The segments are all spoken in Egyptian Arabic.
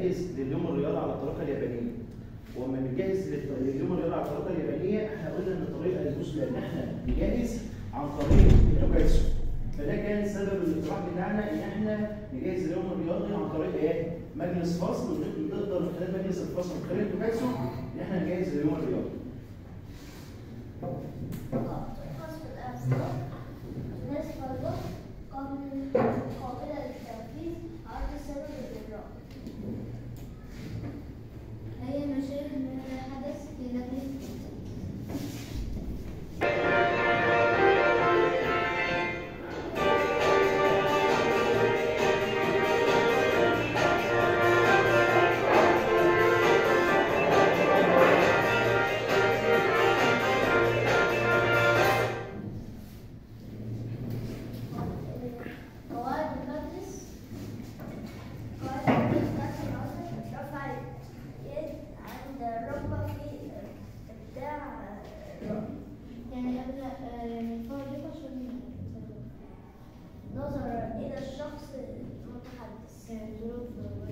بنجهز لليوم الرياضي على الطريقه اليابانيه وما بنجهز للط- لليوم الرياضي على الطريقه اليابانيه احنا قلنا ان الطريقه المثلى ان احنا نجهز عن طريق التوكاتسو فده كان سبب الاقتراح بتاعنا ان احنا نجهز اليوم الرياضي عن طريق ايه؟ مجلس فصل ونقدر من خلال مجلس الفصل من خلال التوكاتسو ان احنا نجهز اليوم الرياضي. خاص بالأفكار الناس برضه قابل- قابلة للتنفيذ عرض سبب الإجراء هي مشاهد من الحدث في لجنة قواعد المجلس قواعد المجلس نفس العصر رفع اليد عند الرغبة في إبداع الرأي يعني قبل الفرق عشان نظرا إلى الشخص المتحدث ظروف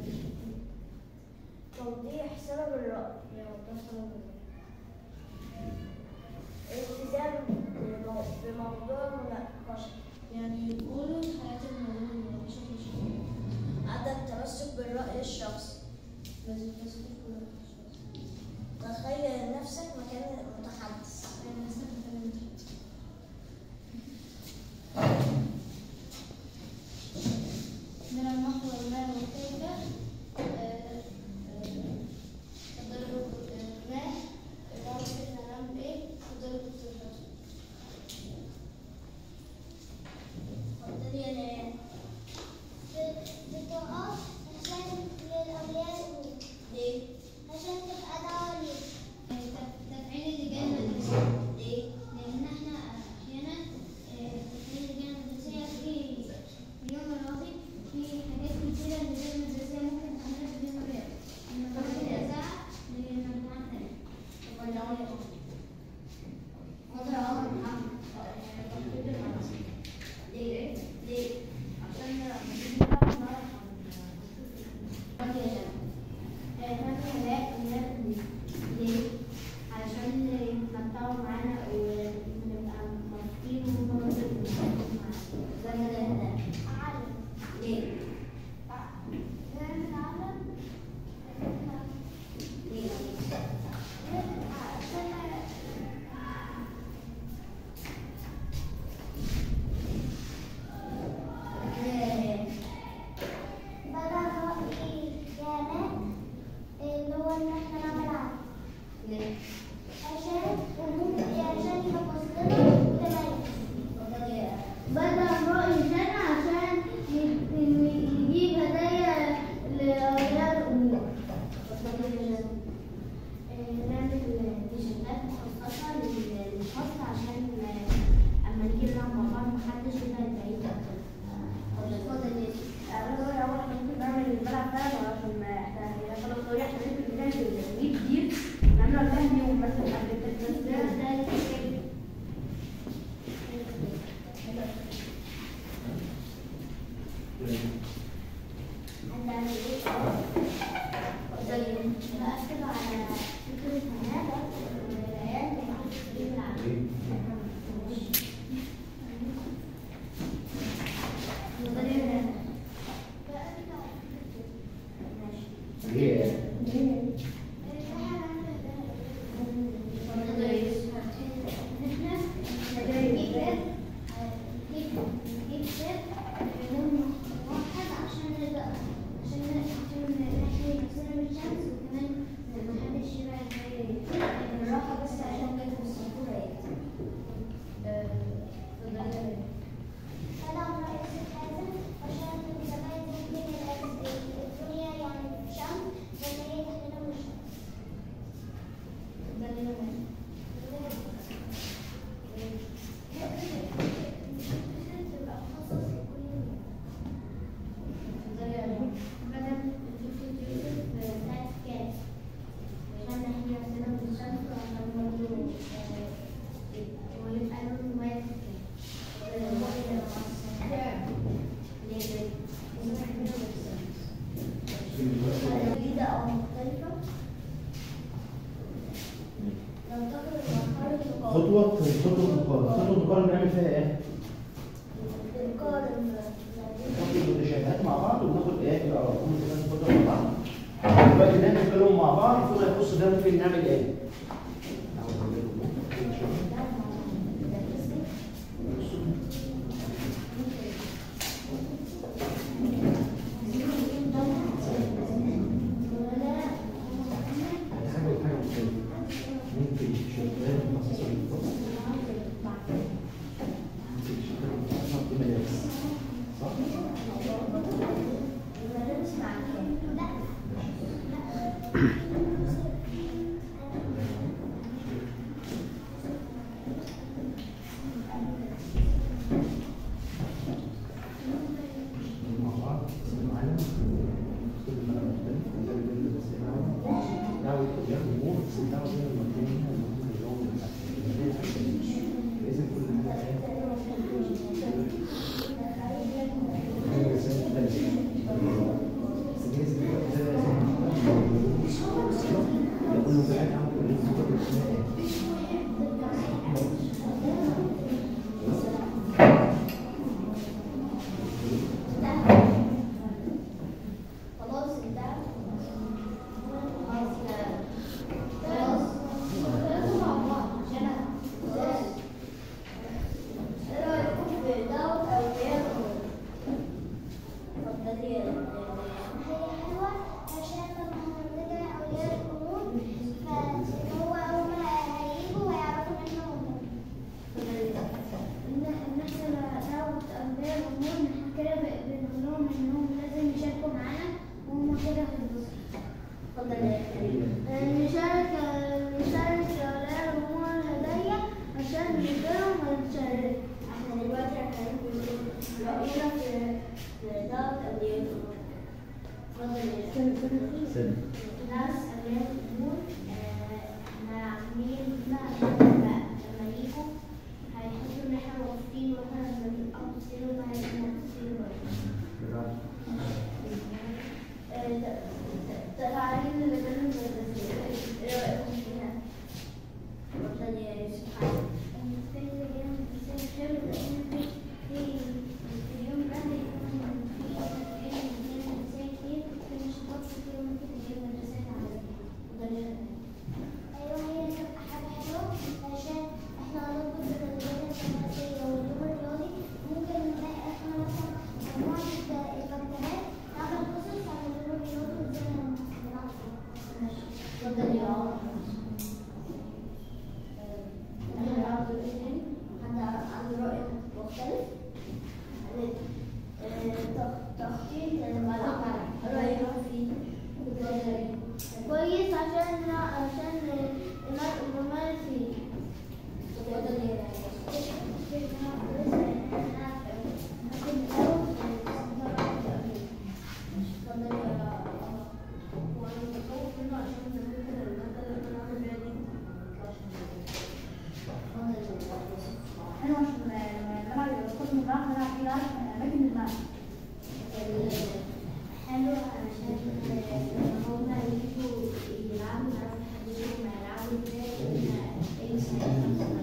توضيح سبب الرأي يوضح سبب الرأي الالتزام بمو- بموضوع المناقشة يعني يقولوا حياة الموضوع بشكل شفاف عدم التمسك بالرأي الشخصي لازم التمسك بالرأي الشخصي تخيل نفسك مكان المتحدث تخيل نفسك مكان المتحدث من المحور ما وكيف تدرب ما نعرف احنا هنعمل ايه تدرب التدريب اتفضلي يا نيان بطاقات عشان للأولياء الأمور ليه؟ عشان تبقى دعوة ليهم تفعيل اللجان المدرسية ليه؟ لأن احنا أحيانا آه، تفعيل اللجان المدرسية في اليوم الرياضي في حاجات كتيرة اللجان المدرسية ممكن تعملها في اليوم الرياضي لما تروح الإذاعة لمجموعات تانية ولا عمر ماذا عمر محمد تفضيل المدرسة ليه؟ ليه؟ عشان لما نيجي نعرف نعرف عن احنا هنلاقي ولاد ليه؟ علشان يتمتعوا معانا ونبقى مبسوطين وهم برضه يتمتعوا معانا. زي ما ده هنا أعلم ليه؟ نعمل عالم ليه؟ ليه؟ بدل رأي جامع اللي هو إن إحنا نعمل عالم ليه؟ عشان وممكن عشان يبقى وسطنا وتميز تفضل يا بدل رأي سنة عشان ي- ي- يجيب هدايا لأولياء الأمور تفضل يا جاسم نعمل تيشيرتات مخصصة لل- للفصل عشان أما نيجي نلعب مع بعض محدش يبقى بعيد تفضل يا انا صغير اول احنا ممكن نعمل الملعب ده عشان احنا احنا خلاص صغير احنا ممكن نعمل التدريب كتير نعمله على الفهمي ومثلا على التدريب ده ده التيشيرت. هنعمل إيه؟ بأكد على فكرة هذا العيال بيحبوا العمل. ليه؟ الراحة بس عشان كده في السبورة يعني تفضل يا سلام رئيس الحزب عشان متميز من الدنيا يعني الشمس لما هي تحت نور الشمس. تفضل يا تبقى مخصص لكل يوم. تفضل يا بدل الفلوس بتاعت كام؟ عشان احنا عندنا في الشمس وعشان برضه خطوه المقارنه خطوه المقارنه بنعمل فيها ايه؟ نقارن ناخد المتشابهات مع بعض وناخد ايه بقى ارقام متشابهات مع بعض دلوقتي نعمل كلهم مع بعض فيما يخص ده ممكن نعمل ايه؟ ممكن شغال مخصوص للفصل ممكن شغال مخصوص للمدارس صح؟ مع بعض معانا كل ما مختلف وده بيدل بس دعوة أولياء الأمور بس الدعوة دي المفروض المفروض يجاوب لازم كل حاجة حاجة بس لازم الوقت ده يقول له بقى عم تقول له اسمها ايه؟ خلاص انتهى خلاص خلاص خلاص مع بعض عشان خلاص ايه رايكم في دعوة اولياء الامور؟ اتفضلي يا هي حلوة عشان لما هنرجع أولياء الأمور فهو أول ما هيجوا هيعرفوا إن إحنا هم. إن إن إحنا دعوة أولياء الأمور إن إحنا كده ب- بنقول لهم إنهم لازم يشاركوا معانا وهم كده هيتبسطوا. اتفضلي يا كريم نشارك نشارك أولياء الأمور هدايا عشان نديرهم ونشارك. احنا دلوقتي هنقول رأينا في في دعوة اولياء الامور اتفضلي يا كريم. سنة ناس أولياء الأمور آه، إحنا عاملين بقى لما لما يجوا هيحسوا إن إحنا مبسوطين وإحنا لما نبقى مبسوطين وما هيبقوا مبسوطين برضه. آه، ت- ت- تعاليم اللي بين المدرسين إيه رأيكم فيها؟ اتفضلي يا يوسف بالنسبة لي اليوم المدرسين حلو لأن في في في اليوم ده هيكون في أيام مدرسية كتير في نشاطات كتير ممكن تجيب مدرسية عليها. اتفضلي يا كريم. ايوه هي تبقى حاجه حلوه عشان احنا هنطلب التدريبات الهندسيه واليوم الرياضي ممكن نلاقي احنا مثلا مجموعه المكتبات نعمل قصص عن اليوم الرياضي وازاي نلعب فيه. ماشي. اتفضلي يا عمر احنا عنده ايه تاني؟ حد عنده رأي مختلف؟ آه، تخ- تخطيط الملعب رأيك فيه؟ اتفضلي. كويس عشان عشان نمارس فيه. اتفضلي يا يوسف. اتفضلي يا عمر. وانا متخوف منه عشان ممكن المادة اللي احنا بنعمل بيها دي متطلعش اتفضلي يا يوسف. حلو عشان لما الملعب يبقى قسم الملعب نلعب فيه نعرف اماكن الملعب حلو علشان لما هما يجوا يلعبوا نعرف نحددهم هما يلعبوا ازاي ايه السنة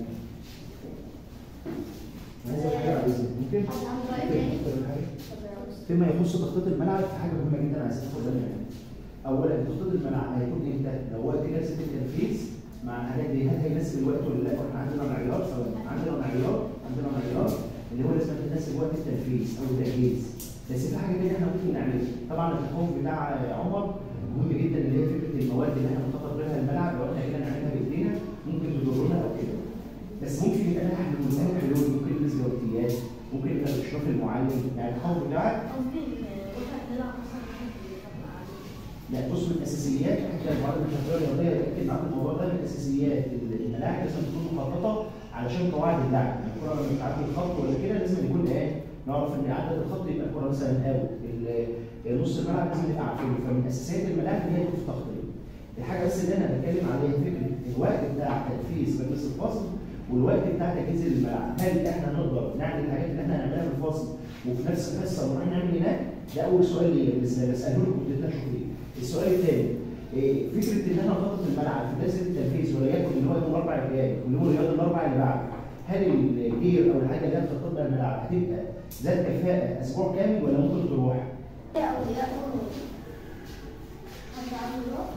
عايز حاجة عايزة ممكن؟ حد عنده رأي تاني؟ اتفضل حاجة. اتفضلي يا يوسف. فيما يخص تخطيط الملعب في حاجه مهمه جدا عايزين ناخد بالنا منها. اولا تخطيط الملعب هيكون امتى؟ لو وقت جلسه التنفيذ مع الحاجات دي هل هيناسب الوقت ولا لا؟ احنا عندنا معيار سواء عندنا معيار عندنا معيار اللي هو لازم تناسب وقت التنفيذ او التجهيز. بس في حاجه تانيه احنا ممكن نعملها. طبعا التخوف بتاع عمر مهم جدا اللي هي فكره المواد اللي احنا بنخطط لها الملعب لو احنا جينا نعملها بايدينا ممكن تضرنا او كده. بس ممكن يبقى لها حلول لها حلول ممكن نسبه وقتيات ممكن يبقى الاشراف المعلم يعني الخوف بتاعك قصدي واحنا بنلعب مثلا بيبقى عادي. لا بص من الاساسيات حتى المعلم الشخصيه الرياضيه ياكد معاك الموضوع ده من الاساسيات الملاعب لازم تكون مخططه علشان قواعد اللعب يعني الكره لما بتعدي الخط ولا كده لازم يكون ايه نعرف ان عدد الخط يبقى الكره مثلا اوت ال- نص الملعب لازم نبقى عارفينه فمن اساسيات الملاعب ان هي تكون في تخطيط الحاجه بس اللي انا بتكلم عليها فكره الوقت بتاع تنفيذ مجلس الفصل والوقت بتاع تجهيز الملعب هل احنا نقدر نعمل الحاجات اللي احنا هنعملها في الفصل وفي نفس الحصه نروح نعمل هناك ده اول سؤال ليا بس بساله لكم بتتناقشوا فيه السؤال الثاني إيه، فكره ان انا خطط الملعب في درس التنفيذ وليكن ان هو يوم الاربعاء الجاي واليوم الرياضي الاربعاء اللي بعده هل الجير او الحاجه اللي انا خططت لها الملعب هتبقى ذات كفاءه اسبوع كامل ولا ممكن تروح؟ أولياء أمور حد عنده رأي؟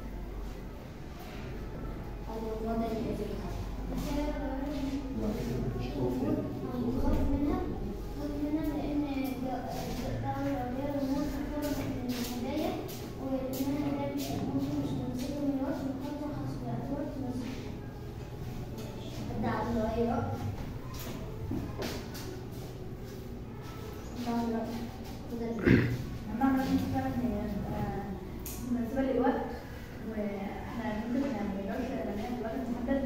أو وضع الإنسان خوف منها خوف منها لأن دعوة الأولياء الأمور تحترم الهدايا وإنها ده مش ممكن مش تمسكه من الوقت وخطوة حسب الأدوار تمسكه حد عنده أي رأي؟ حد عنده رأي؟ اتفضل. أما أنا كنت فعلا هي آه، مناسبة للوقت وإحنا ممكن ما نقدرش نعملها في وقت محدد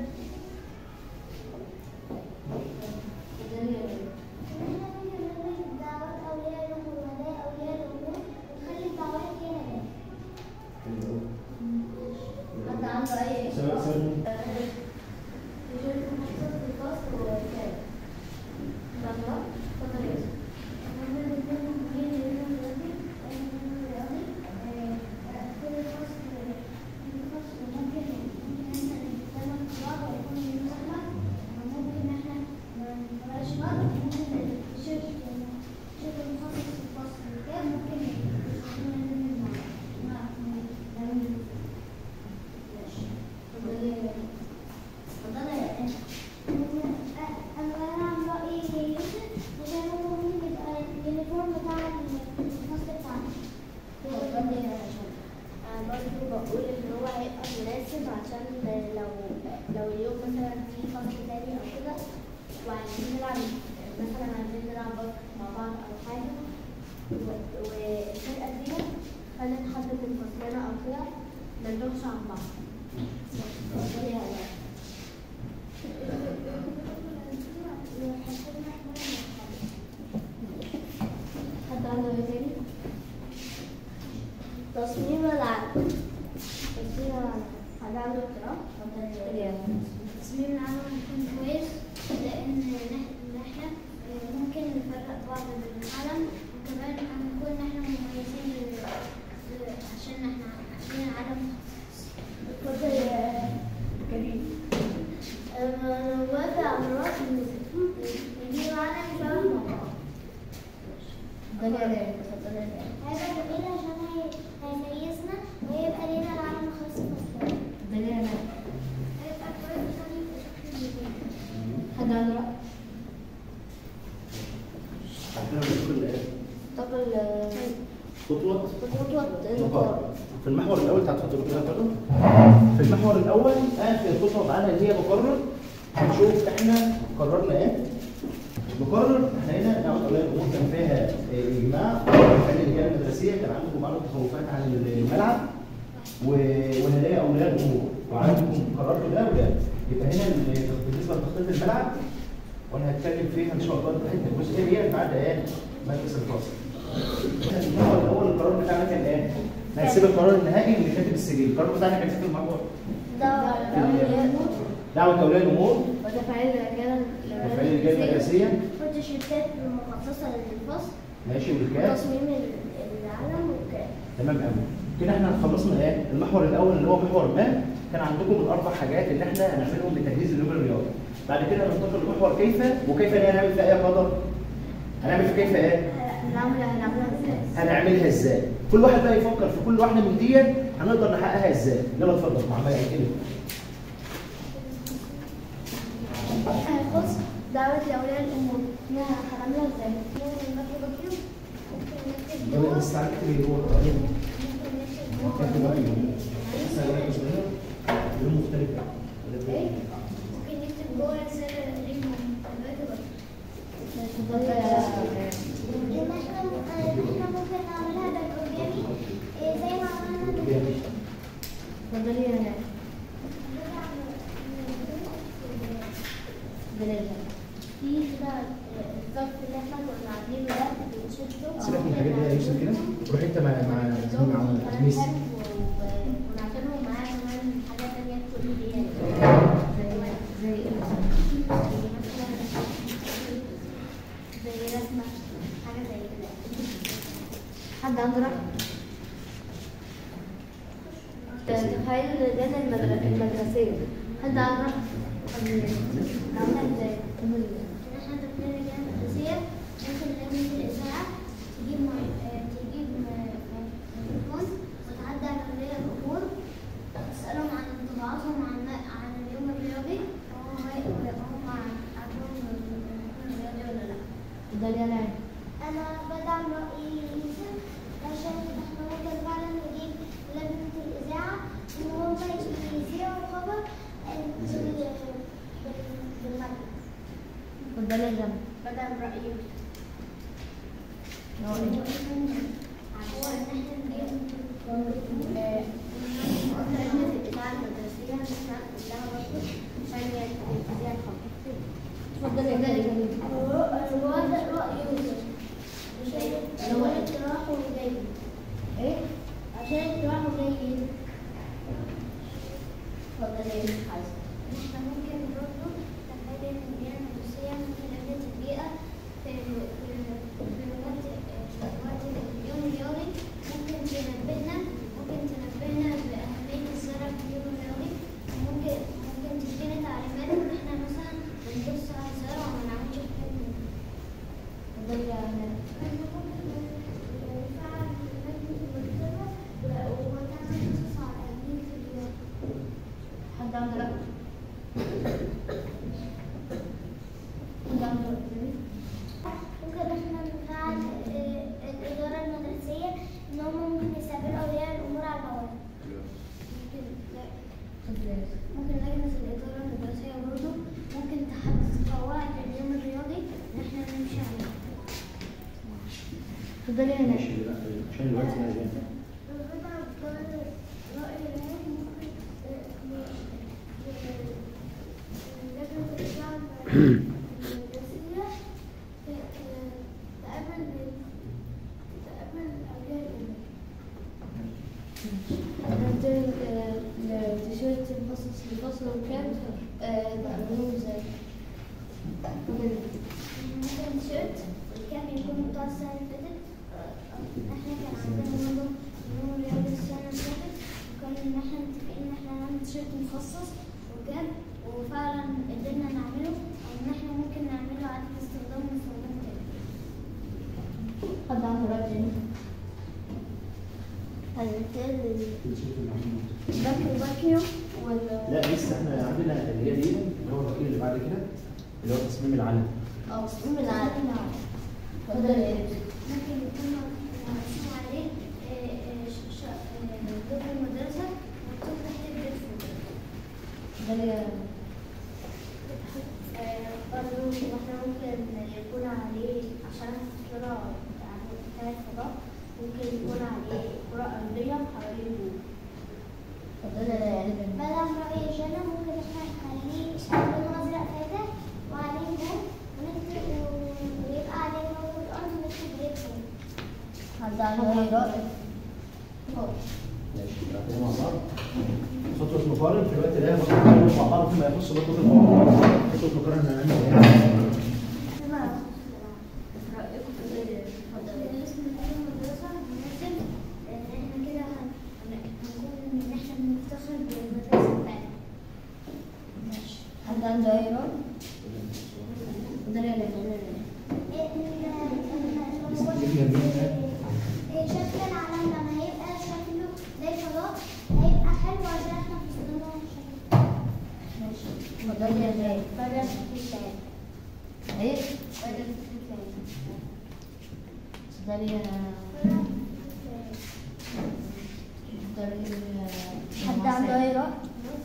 اتفضلي يا رب. إنها ممكن نعمل دعوات أولياء الأمور وهدايا أولياء الأمور ونخلي الدعوات هي هدايا حد عنده أي سؤال- سؤال- يجب محصول في الفصل وكذا. اتفضل. اتفضل يا يوسف. اتفضلي يا رب. اتفضلي يا رب. أنا أنا رأيي يوسف عشان هو ممكن يبقى اليونيفورم بتاع الفصل بتاعنا. اتفضلي يا رب. أنا برضه بقول إن هو هيبقى مناسب عشان لو لو اليوم مثلا في فصل تاني أو كده وعايزين نلعب مثلا عايزين نلعب باسكت مع بعض أو حاجة و- والفرقة دي خلت حد من فصلنا أو كده ما نروحش عن بعض. اتفضلي يا رب. حد عنده ايه تاني؟ تصميم العلم تصميم العلم حد عنده اقتراح؟ اتفضلي يا رب. تصميم العمل هيكون كويس لأن نح- إن إحنا آه، ممكن نفرق بعض بالعلم وكمان هنكون إحنا مميزين ل- ل- عشان إحنا عشان العلم اتفضلي يا كريم. أنا موافق على الرأي إن نجيب علم شبه مع بعض. اتفضلي يا رب. اتفضلي يا رب. هيبقى جميل عشان هي- هيميزنا ويبقى لينا العلم الخاص بنا اتفضلي يا رب. هيبقى كويس عشان يبقى شكل جديد حد عنده رأي؟ عندنا كل طب ال- خطوه خطوة النقاط. في المحور الاول بتاع تفضلوا كده اتفضلوا. في المحور الاول اخر خطوه معانا اللي هي بقرر هنشوف احنا قررنا ايه بقرر احنا هنا نعمل اولياء الامور كان فيها آه، اجماع كان الرجاله المدرسيه كان عندكم بعض التخوفات عن الملعب و- وهدايا اولياء الامور وعندكم قررتوا ده وده يبقى هنا ال- بالنسبه لتخطيط الملعب وانا هتكلم فيها ان شاء الله الحته الجزئيه دي بعد ايه مجلس الفصل المحور الاول القرار بتاعنا كان ايه؟ هنسيب القرار النهائي اللي كاتب السجل، القرار بتاعنا كان في المحور دعوة الأولياء الأمور دعوه اولياء الامور وتفعيل الرجالة تفعيل الرجال المدرسيه والتيشيرتات المخصصة للفصل ماشي والكاف وتصميم ال- العلم وكده تمام قوي كده احنا خلصنا ايه؟ المحور الاول اللي هو محور ما كان عندكم الاربع حاجات اللي احنا هنعملهم لتجهيز اليوم الرياضي بعد كده هننتقل لمحور كيف وكيف دي هنعمل فيها ايه يا قدر؟ هنعمل في كيف ايه؟ هنعملها هنعملها ازاي؟ هنعملها ازاي؟ كل واحد بقى يفكر في كل واحده من دي هنقدر نحققها ازاي؟ يلا اتفضل مع بقى كده هيخص دعوة لأولياء الأمور إنها هنعملها ازاي؟ ممكن نكتب كده ممكن نكتب يلا جوه نستعد اللي هو ممكن نكتب جوه كاتب رأيه. لسه هقولك صغيرة، يوم مختلف ايه ممكن نكتب جوه رسالة ليهم دلوقتي بس اتفضلي يا إن إحنا إحنا ممكن نعملها بالأورجاني إيه زي ما عملنا بالأورجاني. اتفضلي يا هلا. اتفضلي يا هلا. في كده الظرف اللي احنا كنا عاملينه ده بنشده سيبك من الحاجات دي يا يوسف كده روح انت مع مع مع ميسي ونعملهم معاه كمان حاجة تانية تكون بيها زي زي ايه؟ زي رسمة حاجة زي كده حد عنده رأي؟ تخيل اللجان المدر- المدرسية هل ده عمرك عملها ازاي؟ احنا ضفنا لجان مدرسية ممكن لجنة الإذاعة تجيب مع- آه، تجيب م- ميكروفون وتعدي على أولياء الأمور تسألهم عن انطباعاتهم عن عن اليوم الرياضي وهم هم عندهم اليوم الرياضي ولا لا ده اللي انا أنا بدعم رأي يوسف عشان إحنا ممكن فعلا نجيب لجنة الإذاعة إن هم يذيعوا خبر بال- بالمرة وده اللي انا بدل رأي يوسف هو إن إحنا نجيب لجنة الإذاعة المدرسية نحن لها برضه عشان يذيع الخبر اتفضل يا جاري وهذا رأي يوسف عشان اقتراحه جيد ايه؟ عشان اقتراحه جيد اتفضل يا حازم احنا ممكن برضه نحتاج البيئة المدرسية ممكن لجنة البيئة في في في وقت في وقت اليوم الرياضي ممكن تنبهنا ممكن تنبهنا بأهمية الزرع في اليوم الرياضي وممكن ممكن تدينا تعليمات إن احنا مثلا نبص على الزرع وما نعملش حاجة منه. اتفضل يا هنا احنا ممكن نفعل لجنة المكتبة ونعمل قصص على أهمية الرياضة. حد عنده رأي؟ حد عنده رأي؟ ممكن احنا نفعل آه، الإدارة المدرسية إن هم ممكن يستقبلوا أولياء الأمور على المواد. ممكن لا- اتفضل يا يوسف. ممكن لجنة الإدارة المدرسية برضه ممكن تحدد قواعد اليوم الرياضي إن احنا نمشي عليها. اتفضل يا هنا ماشي لا عشان الوقت يا جماعه ربنا كمان رأي العام ممكن آه، ن- ن- لجنة الإدارة المدرسية ت- آه، تقابل تقابل أولياء الأمور. عملت التيشيرت الفصل الفصل وكام تعملوه ازاي؟ ممكن تيشيرت كان يكون بتاع السنة اللي فاتت آه، احنا كان عندنا برضه يوم رياضي السنة اللي فاتت وكان ان احنا متفقين ان احنا نعمل تيشيرت مخصص وكان وفعلا قدرنا نعمله او ان احنا ممكن نعمله عادة استخدام ونستخدمه تاني. حد عنده رأي تاني؟ باكيو باكيو ولا لا لسه احنا عندنا اللي هي دي اللي هو الرقيق اللي بعد كده اللي هو تصميم العلم اه تصميم العالم اتفضل يا يوسف. ممكن يكون مرسوم عليه آه، آه، ش- ش- آه، لوجو المدرسة مكتوب تحت البيت فوق. اتفضل يا برضه احنا ممكن يكون عليه عشان كرة بتاعت فضاء ممكن يكون عليه كرة أرضية حوالين النور اتفضل يا علم بدل رأي جنة ممكن احنا نخليه لونه أزرق فاتح وعليه نور ونكتب ويبقى عليه لون الأرض ونكتب ريد فوق. حد عنده أي رأي؟ ماشي نعملها مع بعض خطوة مقارن في الوقت ده مقارنة مع بعض فيما يخص خطوة المقارنة خطوة مقارنة هنعمل ايه؟ رأيكم في ايه؟ الاسم بتاع المدرسة مناسب لأن احنا كده هن- هن- هنكون إن احنا بنفتخر بالمدرسة بتاعتنا. ماشي حد عنده أي رأي؟ اتفضل يا علم شكل العلم لما هيبقى شكله زي فضاء هيبقى حلو عشان احنا بنستخدمه شكل ماشي اتفضل يا زين بدل الكتاب ايه؟ بدل الكتاب اتفضل يا اتفضل يا حد عنده أي رأي؟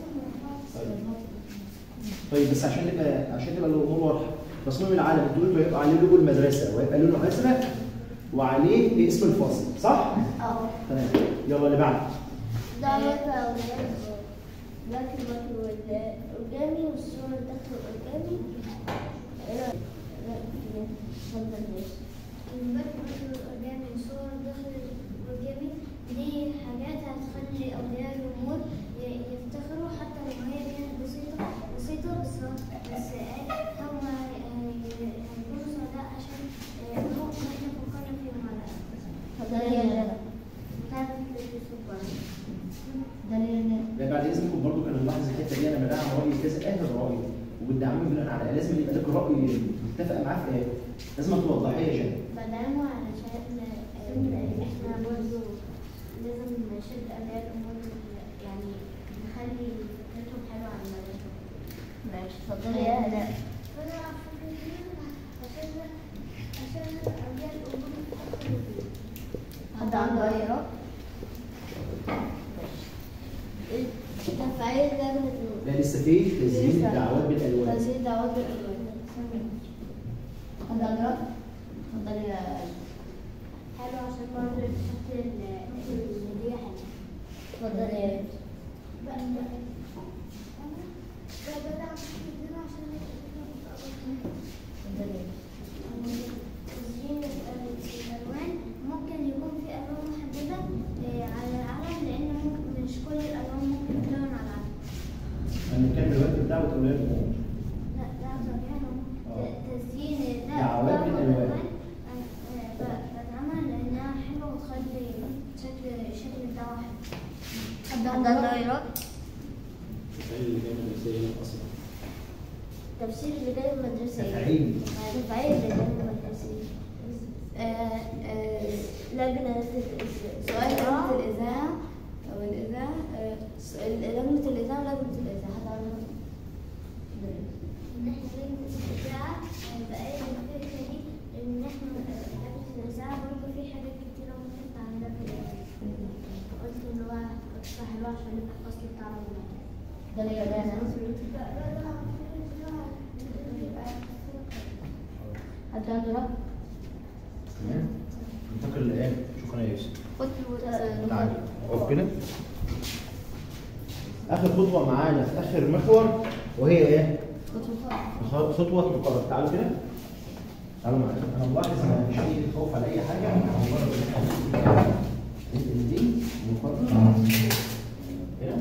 طيب بس عشان نبقى عشان تبقى الامور واضحه تصميم العلم الدكتور هيبقى عليه لوجو المدرسه وهيبقى لونه ازرق وعليه اسم الفصل صح؟ اه تمام يلا اللي بعده ده يبقى أولاد باكي باكي والأورجامي والصور داخل الأورجامي ايه رأيك؟ اتفضل يا يوسف. الباقي برضه الأورجامي صور داخل الأورجامي دي حاجات هتخلي أولياء الأمور ي- يفتخروا حتى لو هي كانت بسيطة بسيطة بس بس هم هيكونوا سعداء عشان آه، هم احنا فكرنا فيهم على اتفضل يا جنى بتاعت اليوسف برضه. اتفضل يا كذا اهل الراي وبتدعمني بناء على إيه؟ لازم يبقى لك راي متفق معاه في ايه لازم توضحيه يا شباب بدعمه علشان آه، احنا برضه لازم نشد أولياء الأمور يعني نخلي فكرتهم حلوة عن المدرسة. ماشي اتفضلي يا هلا فأنا عشان عشان أولياء الأمور يفكروا فيه. حد عنده اي رأي؟ تفعيل لجنة النور. لا لسه في تزيين لسه. الدعوات بالالوان تسجيل دعوات بالألوان حد عنده رأي؟ اتفضلي يا حلو عشان برضه يحط الهدية حلوة. اتفضلي يا اتفضلي تزيين الألوان ممكن يكون في ألوان محددة آه، على العلم لأن ممكن مش كل الألوان ممكن تلون على العلم. هنتكلم دلوقتي بدعوه اولياء الامور لا ده صغير آه. تزيين ده دعوات دعوة بالألوان. بالألوان، آه، ب- بدعمها لأنها حلوة وتخلي شكل شكل الدعوة حلو. حد عنده اي رأي؟ اللي جاي من الرسائل اصلا تفسير اللجان المدرسية تفعيل تفعيل اللجان المدرسية آه، آه، لجنة الإذ- سؤال لجنة الإذاعة أو الإذاعة آه، سؤال لجنة الإذاعة ولجنة الإذاعة حد عنده رأي؟ إن إحنا لجنة الإذاعة بقيت الفكرة دي إن إحنا لجنة الإذاعة برضه في حاجات كتيرة ممكن تعملها في الإذاعة. قلت إن هو قصة حلوة عشان نبقى الفصل بتاعنا ممتع. اتفضلي يا جانا حد عنده رأي؟ تمام ننتقل الان شكرا يا يوسف خطوة تعالى اقف كده اخر خطوه معانا في اخر محور وهي ايه خطوة خطوه مقرر تعالوا كده تعالوا معايا انا ملاحظ ان مش اي خوف على اي حاجه انا مجرد ان احنا ننقل دي مقرر كده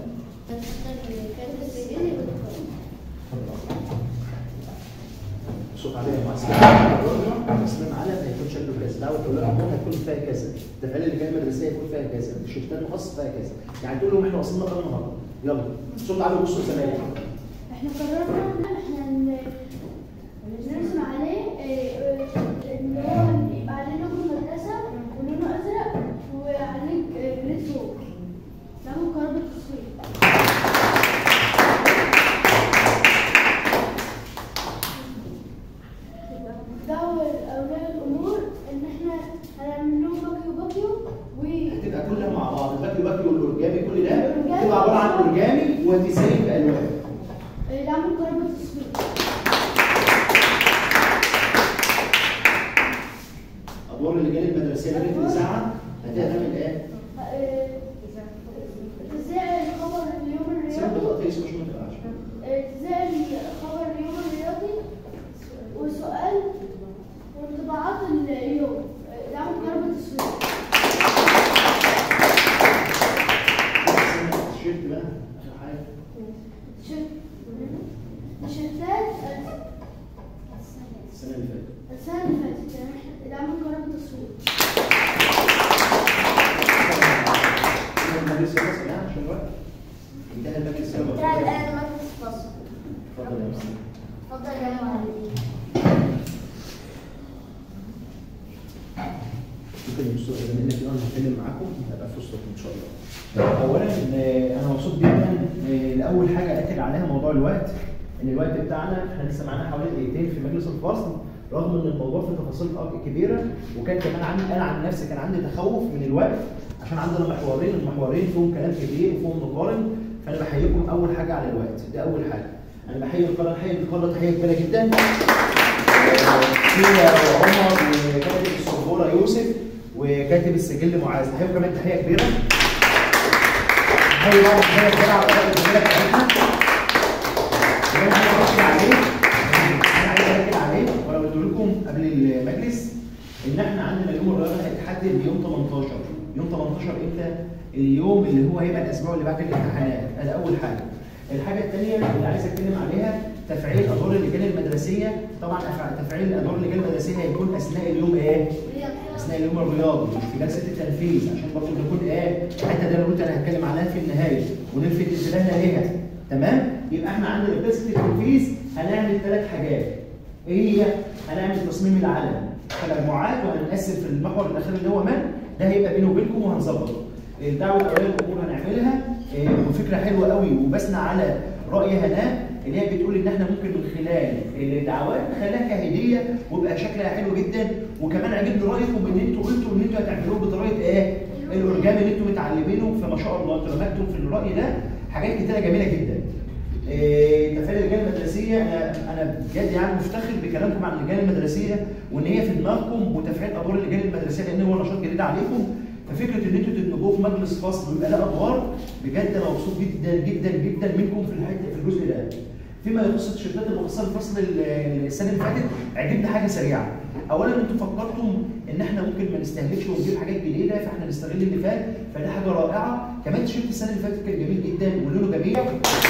الصوت عليها مع السلامه السلام على هيكون شكله كذا دعوه اولياء الامور هتكون فيها كذا التفعيل اللي جاي المدرسيه هيكون فيها كذا الشفتات المخصص فيها كذا يعني تقول لهم احنا واصلين مكان النهارده يلا الصوت عليه بصوا زمايلي احنا قررنا ان احنا ن- نرسم عليه آه، آه، ان هو يبقى عليه لوجو المدرسه ولونه ازرق وعليه آه، جريد فوق ده مقرر بالتصوير دعوة أولياء الأمور إن إحنا هنعمل لهم باكيو باكيو و هتبقى كلها مع بعض الباكي باكي والاورجامي كل ده تبقى عباره عن اورجامي وديزاين بالوان ده مقرر بالتصوير ادوار اللجان المدرسيه لجنه الاذاعه هتعمل ايه؟ آه، تذاع خبر اليوم سيبك الرياضي بالتقطيع مش ما تقطعش تذاع خبر اليوم الرياضي وسؤال وانطباعات اليوم ده مقرر بالتصوير التيشيرت بقى اخر حاجه تيشيرت تيشيرتات السنه اللي فاتت السنة اللي فاتت يعني إحنا- ده مقرر بالتصوير المدرسه بس يعني عشان الوقت انتهى الباقي السنه انتهى الآن مجلس الفصل اتفضل يا مستر اتفضل يا معلم ممكن يبصوا بما ان كده انا هتكلم معاكم هبقى في وسطكم ان شاء الله. اولا آه، انا مبسوط جدا آه، لاول حاجه اكد عليها موضوع الوقت ان الوقت بتاعنا احنا لسه معانا حوالي دقيقتين في مجلس الفصل رغم ان الموضوع فيه تفاصيل أك- كبيره وكان كمان عندي انا عن نفسي كان عندي تخوف من الوقت عشان عندنا محورين المحورين فيهم كلام كبير وفيهم مقارن فانا بحييكم اول حاجه على الوقت ده اول حاجه انا بحيي القناه بحيي القناه تحيه كبيره جدا فيها عمر وكاتب السبوره يوسف وكاتب السجل معاذ تحيه كمان تحيه كبيره تحيه بقى تحيه كبيره على الاداره الجميله بتاعتنا وانا عايز احكي عليه انا عايز احكي عليه وانا قلت لكم قبل المجلس ان احنا عندنا يوم الرياضه هيتحدد بيوم 18 يوم 18 امتى؟ اليوم اللي هو هيبقى الاسبوع اللي بعد الامتحانات ده اول حاجه الحاجه الثانيه اللي عايز اتكلم عليها تفعيل ادوار اللجان المدرسيه طبعا أفع- تفعيل ادوار اللجان المدرسيه هيكون اثناء اليوم ايه؟ اثناء اليوم الرياضي مش في جلسه التنفيذ عشان برضه تكون ايه الحته دي انا قلت انا هتكلم عليها في النهايه ونلفت انتباهنا ليها تمام؟ يبقى احنا عندنا جلسه التنفيذ هنعمل ثلاث حاجات ايه هي؟ هنعمل تصميم العلم كمجموعات وهنقسم في المحور الاخير اللي هو من ده هيبقى بيني وبينكم وهنظبطه الدعوه الاوليه الامور هنعملها إيه، وفكره حلوه قوي وبسنا على راي هناء اللي هي بتقول ان احنا ممكن من خلال الدعوات نخليها كهديه ويبقى شكلها حلو جدا وكمان عجبني رايكم ان انتوا قلتوا ان انتوا هتعملوه بطريقه ايه؟ الاورجامي اللي انتوا متعلمينه فما شاء الله انتوا لمستوا في الراي ده حاجات كتيره جميله جدا. إيه، تفعيل اللجان المدرسيه انا انا بجد يعني مفتخر بكلامكم عن اللجان المدرسيه وان هي في دماغكم وتفعيل ادوار اللجان المدرسيه لان هو نشاط جديد عليكم ففكره ان انتوا تدمجوه في مجلس فصل ويبقى له ادوار بجد انا مبسوط جدا جدا جدا منكم في الحته في الجزء ده. فيما يخص التيشيرتات المخصصه لفصل ال- السنه اللي فاتت عجبني حاجه سريعه. اولا انتوا فكرتم ان احنا ممكن ما نستهلكش ونجيب حاجات جديده فاحنا نستغل اللي فات فده حاجه رائعه كمان تيشيرت السنه اللي فاتت كان جميل جدا ولونه جميل